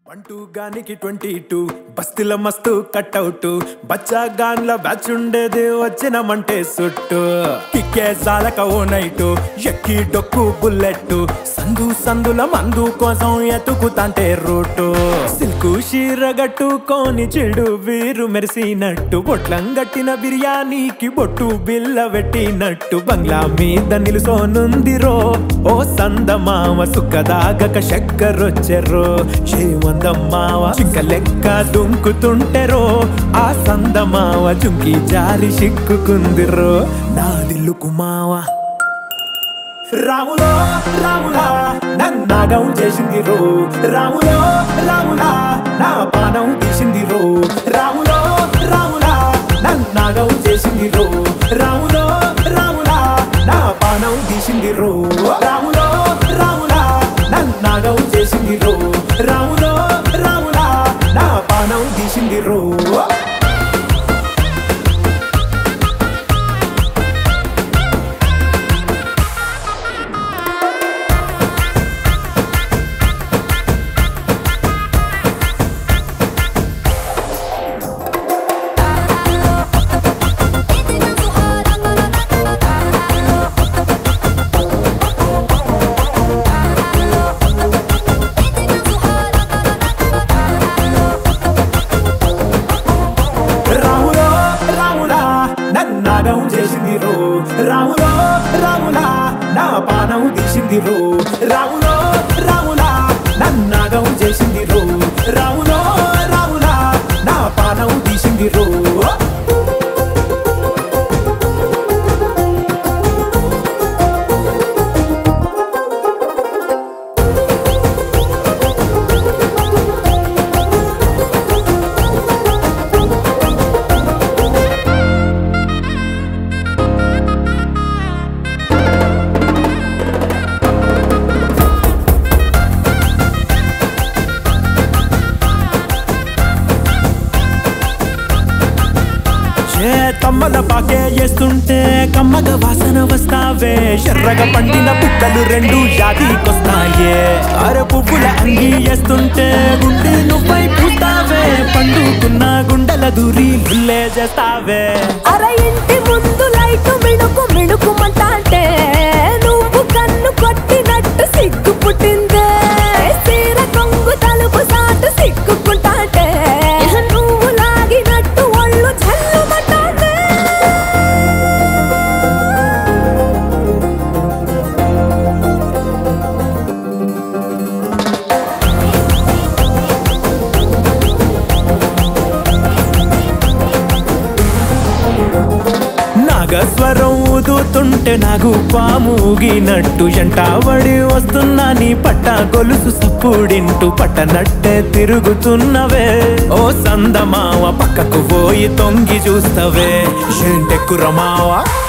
అంటూ గానికి twenty two బస్తీల మస్తు కట్అవుట్ బచ్చా గాన్ల బ్యాచ్ ఉండేది వచ్చినమంటే సుట్టు కిక్కే సాలక ఓ నైటు ఎక్కి డొక్కు బుల్లెట్ సందు సందుల మందు కోసం ఎతుకుతాంటే రూటు సిల్కు షీర గట్టుకొని చెడు వీరు మెరిసినట్టు బొట్లం గట్టిన బిర్యానీకి బొట్టు బిల్ల పెట్టినట్టు బంగ్లా మీద నిలుసోనుందిరో ఓ సందమామ సుఖదాగక చక్కరొచ్చెరో శ్రీమందమ్మావ చింక లెక్క దుంకుతుంటెరో ఆ సందమావ చుంకి జారి సిక్కుకుందిరో నా దిల్లుకు మావా రాములో రాములా నన్నాగం చేసింది రో రాములో రాములా నా పానం తీసింది రో రాములో రాములా నన్నాగం చేసింది రో రాములో రాములా నా పానం తీసింది రో రాములో రాములా నన్నాగం చేసింది రో రాములో రాములా నా పానం తీసింది రో రాములో రాములా నన్నాగం చేసింది రో రాములో రాములా నా పానం తీసింది రో రాములో రాములా నన్నాగం చేసింది రో రాములో రాములా నా పానం తీసింది రో ఏ తమ్మల పాకే వేస్తుంటే కమ్మగ వాసన వస్తావే ఎర్రగా పండిన బుక్కలు రెండు యాదికొస్తాయే అర పువ్వుల అంగి వేస్తుంటే గుండె నువ్వై పూస్తావే పండుకున్న గుండెల దూరి గుల్లే చేస్తావే అర ఇంటి ముందు లైట్ మిణుకు మిణుకుమంటాంటే నువ్వు కన్ను కొట్టినట్టు సిగ్గు పుట్టిందే సీర కొంగు తలుపు సాటు సిగ్గుకుంటాంటే నువ్వు లాగినట్టు ఒళ్ళు చల్లుమంటాంటే నాగస్వరం ఊదుతుంటే నాకు పాము ఊగినట్టు ఎంటావడి వస్తున్నా నీ పట్ట గొలుసు సప్పుడింటూ పట్టనట్టే తిరుగుతున్నవే ఓ సందమావ పక్కకు పోయి తొంగి చూస్తవే ఏంటెక్కురమావా